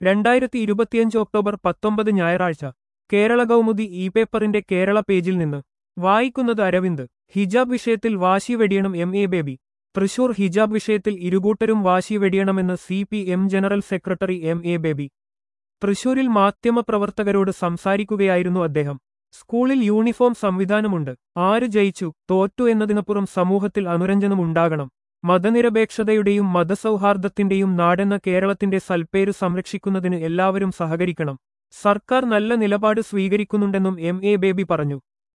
രണ്ടായിരത്തി ഇരുപത്തിയഞ്ച് ഒക്ടോബർ പത്തൊമ്പത് ഞായറാഴ്ച കേരള കൗമുദി ഇ പേപ്പറിന്റെ കേരള പേജിൽ നിന്ന് വായിക്കുന്നത് അരവിന്ദ് ഹിജാബ് വിഷയത്തിൽ വാശി വെടിയണം എം എ ബേബി തൃശൂർ ഹിജാബ് വിഷയത്തിൽ ഇരുകൂട്ടരും വാശി വെടിയണമെന്ന് C P M general secretary M A Baby തൃശൂരിൽ മാധ്യമപ്രവർത്തകരോട് സംസാരിക്കുകയായിരുന്നു അദ്ദേഹം സ്കൂളിൽ യൂണിഫോം സംവിധാനമുണ്ട് ആര് ജയിച്ചു തോറ്റു എന്നതിനപ്പുറം സമൂഹത്തിൽ അനുരഞ്ജനം ഉണ്ടാകണം മതനിരപേക്ഷതയുടെയും മതസൗഹാർദ്ദത്തിന്റെയും നാടെന്ന കേരളത്തിന്റെ സൽപ്പേര് സംരക്ഷിക്കുന്നതിന് എല്ലാവരും സഹകരിക്കണം സർക്കാർ നല്ല നിലപാട് സ്വീകരിക്കുന്നുണ്ടെന്നും എം എ ബേബി പറഞ്ഞു